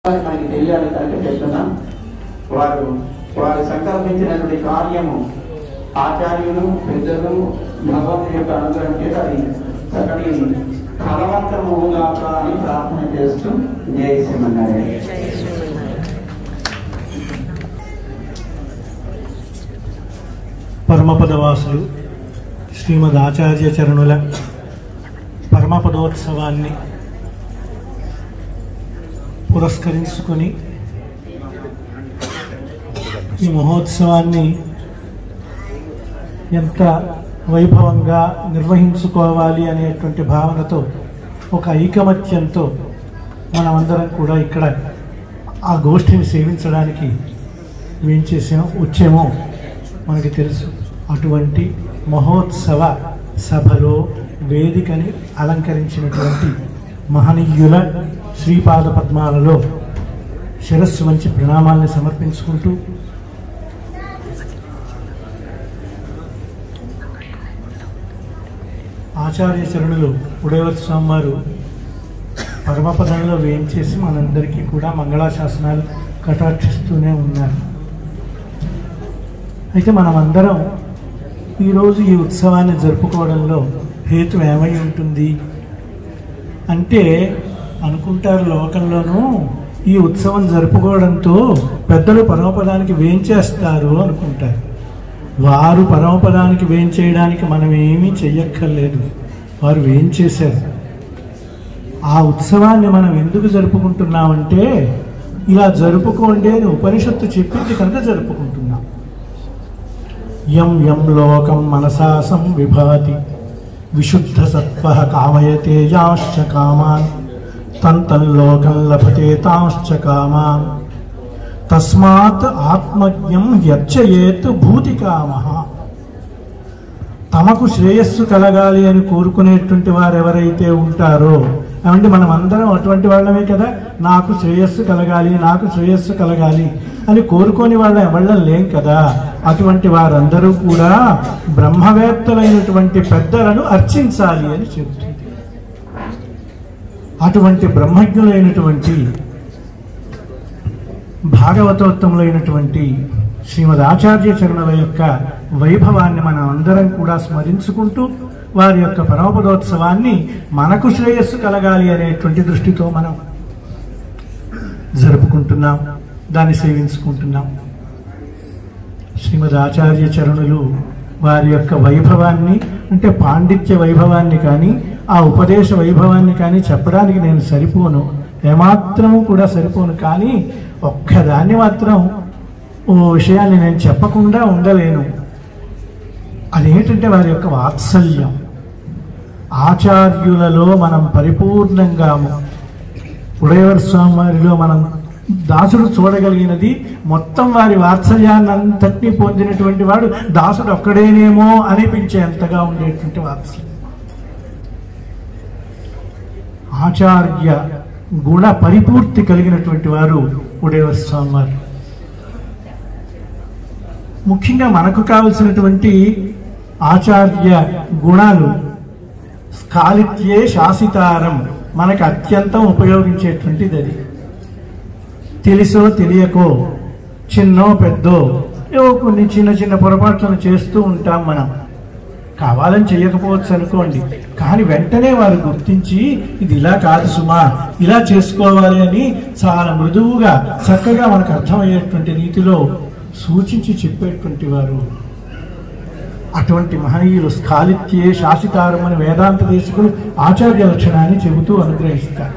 మనకి తెలియాలి తండ్రి చెప్తున్నాం వారు వారు సంకల్పించినటువంటి కార్యము ఆచార్యులు పెద్దలు భగవంతుని యొక్క అనుగ్రహం చేత అది చక్కటి ఫలవంతముగా అని ప్రార్థన చేస్తూ జయ శ్రీమన్నారాయణ పరమపదవాసులు శ్రీమద్ ఆచార్య చరణుల పరమపదోత్సవాన్ని పురస్కరించుకొని ఈ మహోత్సవాన్ని ఎంత వైభవంగా నిర్వహించుకోవాలి అనేటువంటి భావనతో ఒక ఐకమత్యంతో మనమందరం కూడా ఇక్కడ ఆ గోష్ఠిని సేవించడానికి ఏం చేసాం వచ్చేమో మనకి తెలుసు అటువంటి మహోత్సవ సభలో వేదికని అలంకరించినటువంటి మహనీయుల శ్రీపాద పద్మాలలో శిరస్సు వంచి ప్రణామాల్ని సమర్పించుకుంటూ ఆచార్య చరణులు ఉడయవత్ స్వామి వారు పరమపదంలో వేయించేసి మనందరికీ కూడా మంగళాశాసనాలు కటాక్షిస్తూనే ఉన్నారు అయితే మనమందరం ఈరోజు ఈ ఉత్సవాన్ని జరుపుకోవడంలో హేతు ఏమై ఉంటుంది అంటే అనుకుంటారు లోకంలోనూ ఈ ఉత్సవం జరుపుకోవడంతో పెద్దలు పరమపదానికి వేంచేస్తారు అనుకుంటారు వారు పరమపదానికి వేంచేయడానికి మనం ఏమీ చెయ్యక్కర్లేదు వారు వేంచేశారు ఆ ఉత్సవాన్ని మనం ఎందుకు జరుపుకుంటున్నామంటే ఇలా జరుపుకోండి అని ఉపనిషత్తు చెప్పింది కనుక జరుపుకుంటున్నాం యం యం లోకం మనసా సంవిభాతి విశుద్ధ సత్వ కామయతే యాశ్చ కామాన్ తంతం లోకం లభతే తాంశ్చ కామాన్ తస్మాత్ ఆత్మజ్ఞం యర్చయేత్ భూతి కామ తమకు శ్రేయస్సు కలగాలి అని కోరుకునేటువంటి వారు ఎవరైతే ఉంటారో ఏమంటే మనం అందరం అటువంటి వాళ్ళమే కదా నాకు శ్రేయస్సు కలగాలి నాకు శ్రేయస్సు కలగాలి అని కోరుకోని వాళ్ళ ఎవళ్ళం లేం కదా అటువంటి వారందరూ కూడా బ్రహ్మవేత్తలైనటువంటి పెద్దలను అర్చించాలి అని చెబుతుంది అటువంటి బ్రహ్మజ్ఞులైనటువంటి భాగవతోత్తములైనటువంటి శ్రీమద్ ఆచార్య చరణుల యొక్క వైభవాన్ని మనం అందరం కూడా స్మరించుకుంటూ వారి యొక్క పరమపదోత్సవాన్ని మనకు శ్రేయస్సు కలగాలి అనేటువంటి దృష్టితో మనం జరుపుకుంటున్నాం దాన్ని సేవించుకుంటున్నాం శ్రీమద్ ఆచార్య చరణులు వారి యొక్క వైభవాన్ని అంటే పాండిత్య వైభవాన్ని కానీ ఆ ఉపదేశ వైభవాన్ని కానీ చెప్పడానికి నేను సరిపోను ఏమాత్రము కూడా సరిపోను కానీ ఒక్కదాన్ని మాత్రం ఓ విషయాన్ని నేను చెప్పకుండా ఉండలేను అదేంటంటే వారి యొక్క వాత్సల్యం ఆచార్యులలో మనం పరిపూర్ణంగా ఉడయవర స్వామి వారిలో మనం దాసుడు చూడగలిగినది మొత్తం వారి వాత్సల్యాన్ని అంతటినీ పొందినటువంటి వాడు దాసుడు ఒక్కడేనేమో అనిపించేంతగా ఉండేటువంటి వాత్సల్యం ఆచార్య గుణ పరిపూర్తి కలిగినటువంటి వారు ఉడయవర స్వామి వారు ముఖ్యంగా మనకు కావలసినటువంటి ఆచార్య గుణాలు స్కాలిత్యే శాసితారం మనకు అత్యంతం ఉపయోగించేటువంటిది అది తెలుసో తెలియకో చిన్నో పెద్దో ఏవో కొన్ని చిన్న చిన్న పొరపాట్లను చేస్తూ ఉంటాం మనం కావాలని చేయకపోవచ్చు అనుకోండి కానీ వెంటనే వారు గుర్తించి ఇది ఇలా కాదు సుమా ఇలా చేసుకోవాలి అని చాలా మృదువుగా చక్కగా మనకు అర్థమయ్యేటువంటి రీతిలో సూచించి చెప్పేటువంటి వారు అటువంటి మహనీయులు స్ఖాలిత్యే శాసితారం అని వేదాంత దేశకులు ఆచార్య లక్షణాన్ని చెబుతూ అనుగ్రహిస్తారు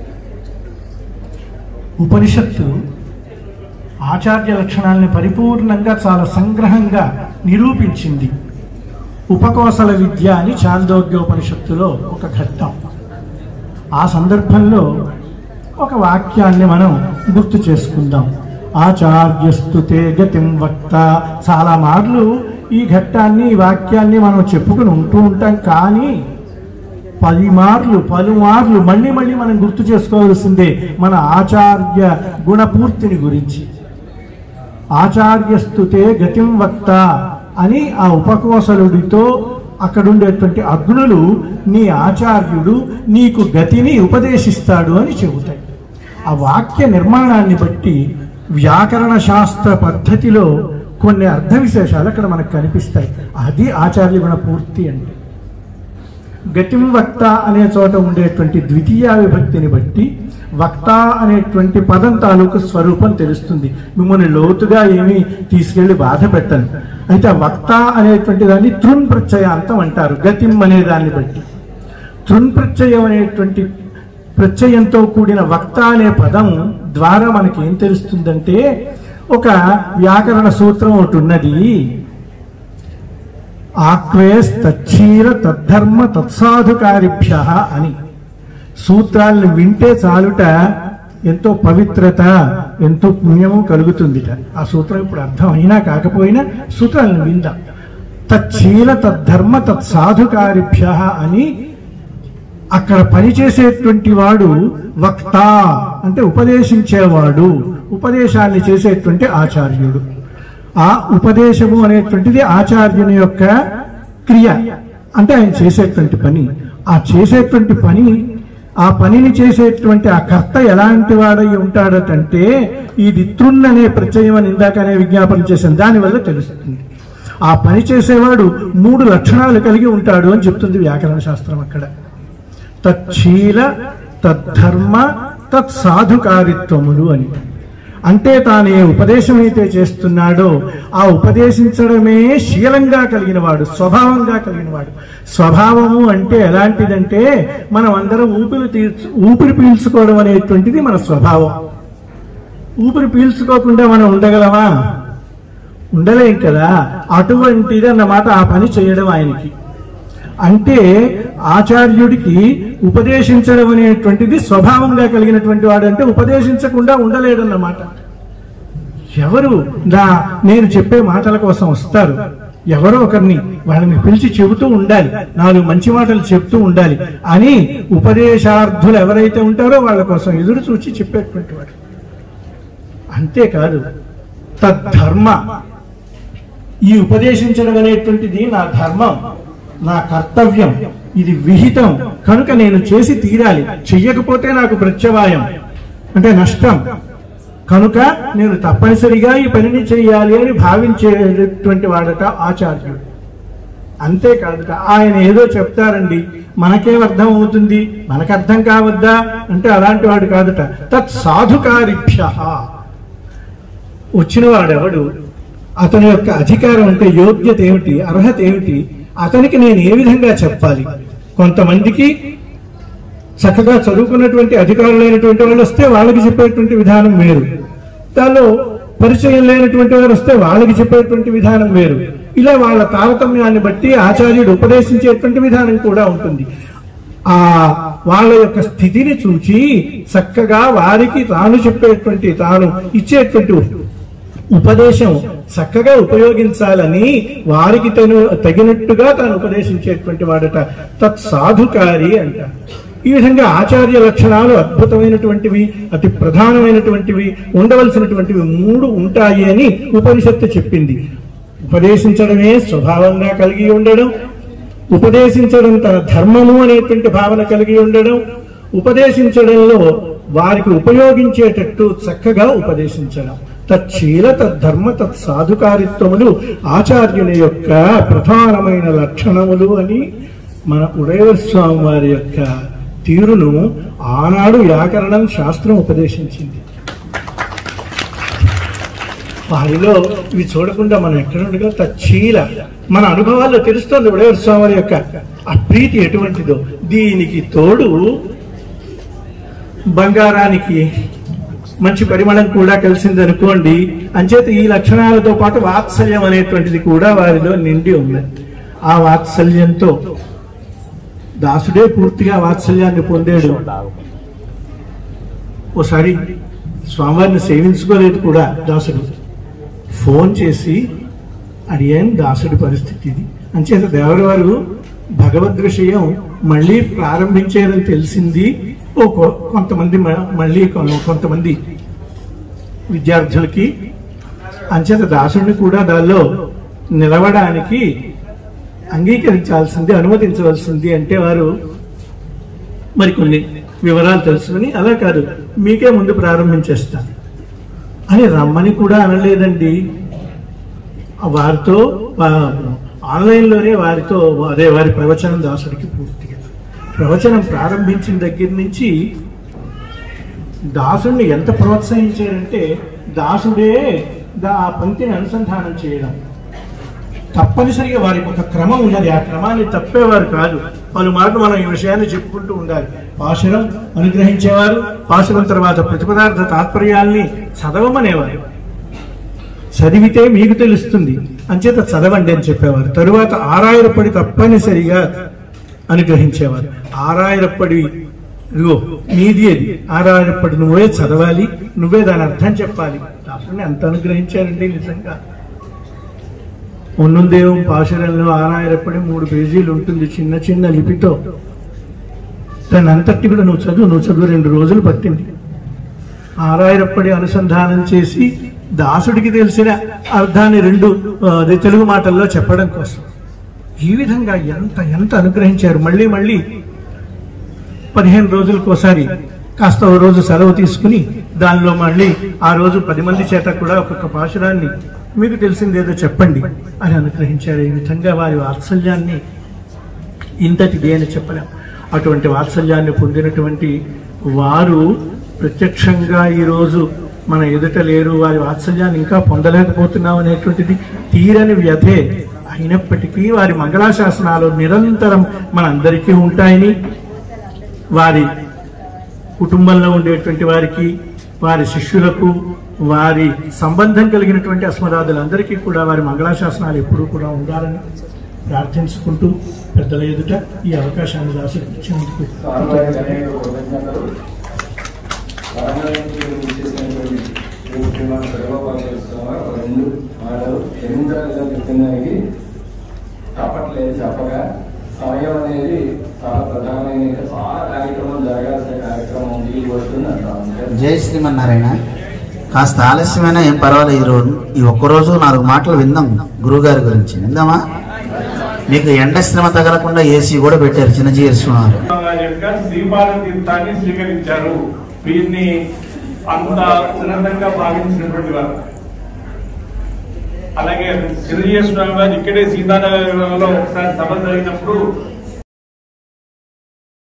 ఉపనిషత్తు ఆచార్య లక్షణాలని పరిపూర్ణంగా చాలా సంగ్రహంగా నిరూపించింది ఉపకోసల విద్య అని చాందోగ్యోపనిషత్తులో ఒక ఘట్టం ఆ సందర్భంలో ఒక వాక్యాన్ని మనం గుర్తు చేసుకుందాం ఆచార్యస్తుతే గతిం వక్త చాలా మార్లు ఈ ఘట్టాన్ని ఈ వాక్యాన్ని మనం చెప్పుకుని ఉంటూ ఉంటాం కానీ పది మార్లు పలుమార్లు మళ్ళీ మళ్ళీ మనం గుర్తు చేసుకోవాల్సిందే మన ఆచార్య గుణపూర్తిని గురించి ఆచార్యస్తుతే గతిం వక్త అని ఆ ఉపకోసలుడితో అక్కడుండేటువంటి అగ్నులు నీ ఆచార్యుడు నీకు గతిని ఉపదేశిస్తాడు అని చెబుతాయి ఆ వాక్య నిర్మాణాన్ని బట్టి వ్యాకరణ శాస్త్ర పద్ధతిలో కొన్ని అర్థ విశేషాలు అక్కడ మనకు కనిపిస్తాయి అది ఆచార్య గుణ పూర్తి అంటే గతిం వక్త అనే చోట ఉండేటువంటి ద్వితీయ విభక్తిని బట్టి వక్త అనేటువంటి పదం తాలూకు స్వరూపం తెలుస్తుంది మిమ్మల్ని లోతుగా ఏమీ తీసుకెళ్లి బాధ పెట్టను అయితే ఆ వక్త అనేటువంటి దాన్ని తృణ్ ప్రత్యయాంతం అంటారు గతిం అనే దాన్ని బట్టి తృణ్ ప్రత్యయం అనేటువంటి ప్రత్యయంతో కూడిన వక్త అనే పదం ద్వారా మనకి ఏం తెలుస్తుందంటే ఒక వ్యాకరణ సూత్రం ఒకటి ఉన్నది ఆక్వేస్ తచ్చీర తద్ధర్మ తత్సాధుకారిభ్య అని సూత్రాలను వింటే చాలుట ఎంతో పవిత్రత ఎంతో పుణ్యము కలుగుతుందిట ఆ సూత్రం ఇప్పుడు అర్థం అయినా కాకపోయినా సూత్రాలను విందాం తచ్చీల తద్ధర్మ తత్సాధుకారిభ్య అని అక్కడ పనిచేసేటువంటి వాడు వక్త అంటే ఉపదేశించేవాడు ఉపదేశాన్ని చేసేటువంటి ఆచార్యుడు ఆ ఉపదేశము అనేటువంటిది ఆచార్యుని యొక్క క్రియ అంటే ఆయన చేసేటువంటి పని ఆ చేసేటువంటి పని ఆ పనిని చేసేటువంటి ఆ కర్త ఎలాంటి వాడై ఉంటాడటంటే ఇది తృణ్ అనే ప్రత్యయం అని ఇందాకనే విజ్ఞాపన చేశాను దానివల్ల తెలుస్తుంది ఆ పని చేసేవాడు మూడు లక్షణాలు కలిగి ఉంటాడు అని చెప్తుంది వ్యాకరణ శాస్త్రం అక్కడ తచ్చీల తద్ధర్మ తత్సాధుకారిత్వములు అని అంటే తాను ఏ ఉపదేశం అయితే చేస్తున్నాడో ఆ ఉపదేశించడమే శీలంగా కలిగిన వాడు స్వభావంగా కలిగిన వాడు స్వభావము అంటే ఎలాంటిదంటే మనం అందరం ఊపిరి తీర్చు ఊపిరి పీల్చుకోవడం అనేటువంటిది మన స్వభావం ఊపిరి పీల్చుకోకుండా మనం ఉండగలమా ఉండలేం కదా అటువంటిది అన్నమాట ఆ పని చేయడం ఆయనకి అంటే ఆచార్యుడికి ఉపదేశించడం అనేటువంటిది స్వభావంగా కలిగినటువంటి వాడు అంటే ఉపదేశించకుండా ఉండలేడన్నమాట ఎవరు నా నేను చెప్పే మాటల కోసం వస్తారు ఎవరో ఒకరిని వాళ్ళని పిలిచి చెబుతూ ఉండాలి నాలుగు మంచి మాటలు చెప్తూ ఉండాలి అని ఉపదేశార్థులు ఎవరైతే ఉంటారో వాళ్ళ కోసం ఎదురు చూచి చెప్పేటువంటి వాడు అంతేకాదు తద్ధర్మ ఈ ఉపదేశించడం అనేటువంటిది నా ధర్మం నా కర్తవ్యం ఇది విహితం కనుక నేను చేసి తీరాలి చెయ్యకపోతే నాకు ప్రత్యవాయం అంటే నష్టం కనుక నేను తప్పనిసరిగా ఈ పనిని చేయాలి అని భావించేటువంటి వాడట ఆచార్యుడు అంతేకాదుట ఆయన ఏదో చెప్తారండి మనకేం అర్థం అవుతుంది మనకు అర్థం కావద్దా అంటే అలాంటి వాడు కాదుట తత్ సాధుకారిభ్య వచ్చిన వాడెవడు అతని యొక్క అధికారం అంటే యోగ్యత ఏమిటి అర్హత ఏమిటి అతనికి నేను ఏ విధంగా చెప్పాలి కొంతమందికి చక్కగా చదువుకున్నటువంటి అధికారులైనటువంటి వాళ్ళు వస్తే వాళ్ళకి చెప్పేటువంటి విధానం వేరు దానిలో పరిచయం లేనటువంటి వారు వస్తే వాళ్ళకి చెప్పేటువంటి విధానం వేరు ఇలా వాళ్ళ తారతమ్యాన్ని బట్టి ఆచార్యుడు ఉపదేశించేటువంటి విధానం కూడా ఉంటుంది ఆ వాళ్ళ యొక్క స్థితిని చూచి చక్కగా వారికి తాను చెప్పేటువంటి తాను ఇచ్చేటువంటి ఉపదేశం చక్కగా ఉపయోగించాలని వారికి తను తగినట్టుగా తాను ఉపదేశించేటువంటి వాడట తత్సాధుకారి అంట ఈ విధంగా ఆచార్య లక్షణాలు అద్భుతమైనటువంటివి అతి ప్రధానమైనటువంటివి ఉండవలసినటువంటివి మూడు ఉంటాయి అని ఉపనిషత్తు చెప్పింది ఉపదేశించడమే స్వభావంగా కలిగి ఉండడం ఉపదేశించడం తన ధర్మము అనేటువంటి భావన కలిగి ఉండడం ఉపదేశించడంలో వారికి ఉపయోగించేటట్టు చక్కగా ఉపదేశించడం తచ్చీల తద్ధర్మ తత్సాధుకారిత్వములు ఆచార్యుని యొక్క ప్రధానమైన లక్షణములు అని మన ఉదయవ స్వామి వారి యొక్క తీరును ఆనాడు వ్యాకరణం శాస్త్రం ఉపదేశించింది వారిలో ఇవి చూడకుండా మనం ఎక్కడ ఉండగా తచ్చీల మన అనుభవాల్లో తెలుస్తోంది ఉడయవ స్వామి వారి యొక్క ఆ ప్రీతి ఎటువంటిదో దీనికి తోడు బంగారానికి మంచి పరిమళం కూడా కలిసింది అనుకోండి అంచేత ఈ లక్షణాలతో పాటు వాత్సల్యం అనేటువంటిది కూడా వారిలో నిండి ఉన్నది ఆ వాత్సల్యంతో దాసుడే పూర్తిగా వాత్సల్యాన్ని పొందాడు ఓసారి స్వామివారిని సేవించుకోలేదు కూడా దాసుడు ఫోన్ చేసి అడిగాం దాసుడి పరిస్థితి ఇది అంచేత దేవరి వారు భగవద్ విషయం మళ్ళీ ప్రారంభించారని తెలిసింది ఓ కొ- కొంతమంది మ- మళ్ళీ కొ- కొంతమంది విద్యార్థులకి అంచేత దాసుడిని కూడా దానిలో నిలవడానికి అంగీకరించాల్సింది అనుమతించవలసింది అంటే వారు మరికొన్ని వివరాలు తెలుసుకుని అలా కాదు మీకే ముందు ప్రారంభించేస్తాను అని రమ్మని కూడా అనలేదండి ఆ వారితో వా- ఆన్లైన్లోనే వారితో అదే వారి ప్రవచనం దాసుడికి పూర్తిగా ప్రవచనం ప్రారంభించిన దగ్గర నుంచి దాసుడిని ఎంత ప్రోత్సహించారంటే దాసుడే దా ఆ పంక్తిని అనుసంధానం చేయడం తప్పనిసరిగా వారికి ఒక క్రమం ఉన్నది ఆ క్రమాన్ని తప్పేవారు కాదు పలు మాటలు మనం ఈ విషయాన్ని చెప్పుకుంటూ ఉండాలి పాశురం అనుగ్రహించేవారు పాశురం తర్వాత ప్రతిపదార్థ తాత్పర్యాల్ని చదవమనేవారు చదివితే మీకు తెలుస్తుంది అంచేత చదవండి అని చెప్పేవారు తరువాత ఆరాయిరపడి తప్పనిసరిగా అనుగ్రహించేవారు ఆరాయిరప్పడి ఇదిగో నీది అది ఆరాయిరప్పడి నువ్వే చదవాలి నువ్వే దాని అర్థం చెప్పాలి దాసుని అంత అనుగ్రహించారండి నిజంగా ఉన్నుందేవం పాశురంలో ఆరాయిరప్పడి మూడు పేజీలు ఉంటుంది చిన్న చిన్న లిపితో దాన్ని అంతటి కూడా నువ్వు చదువు నువ్వు చదువు రెండు రోజులు పట్టింది ఆరాయిరప్పటి అనుసంధానం చేసి దాసుడికి తెలిసిన అర్థాన్ని రెండు ఆ, అదే తెలుగు మాటల్లో చెప్పడం కోసం ఈ విధంగా ఎంత ఎంత అనుగ్రహించారు మళ్ళీ మళ్ళీ పదిహేను రోజులకోసారి కాస్త ఓ రోజు సెలవు తీసుకుని దానిలో మళ్ళీ ఆ రోజు పది మంది చేత కూడా ఒక్కొక్క పాశురాన్ని మీకు తెలిసిందేదో చెప్పండి అని అనుగ్రహించారు ఈ విధంగా వారి వాత్సల్యాన్ని ఇంతటిది అని చెప్పలేం అటువంటి వాత్సల్యాన్ని పొందినటువంటి వారు ప్రత్యక్షంగా ఈరోజు మన ఎదుట లేరు వారి వాత్సల్యాన్ని ఇంకా పొందలేకపోతున్నాం అనేటువంటిది తీరని వ్యధే అయినప్పటికీ వారి మంగళాశాసనాలు నిరంతరం మనందరికీ ఉంటాయని వారి కుటుంబంలో ఉండేటువంటి వారికి వారి శిష్యులకు వారి సంబంధం కలిగినటువంటి అస్మదాదులందరికీ కూడా వారి మంగళాశాసనాలు ఎప్పుడూ కూడా ఉండాలని ప్రార్థించుకుంటూ పెద్దల ఎదుట ఈ అవకాశాన్ని దాసిచ్చినందుకు స్వామివారికి అనేక కృతజ్ఞతలు స్వామివారికి చేసినటువంటి శ్రీ శ్రీమాన్ సర్వపాఠేశ్వర స్వామి ఒక రెండు మాటలు ఎంత చెప్పిన దానికి తప్పట్లేదు చెప్పగా సమయం అనేది చాలా ప్రధానమైన చాలా కార్యక్రమం జరగాల్సిన కార్యక్రమం ఉంది ఈ వస్తుంది అంటాం జై శ్రీమన్నారాయణ కాస్త ఆలస్యమైనా ఏం పర్వాలేదు ఈ రోజు ఈ ఒక్కరోజు నాలుగు మాటలు విందాం గురువుగారి గురించి విందామా మీకు ఎండ శ్రమ తగలకుండా ఏసీ కూడా పెట్టారు చిన్నజీవి స్వామి వారి యొక్క శ్రీపాద తీర్థాన్ని స్వీకరించారు వీరిని అంత ఉన్నతంగా భావించినటువంటి వారు అలాగే చిరంజీవి స్వామి వారు ఇక్కడే సీతానగరంలో ఒకసారి సభ జరిగినప్పుడు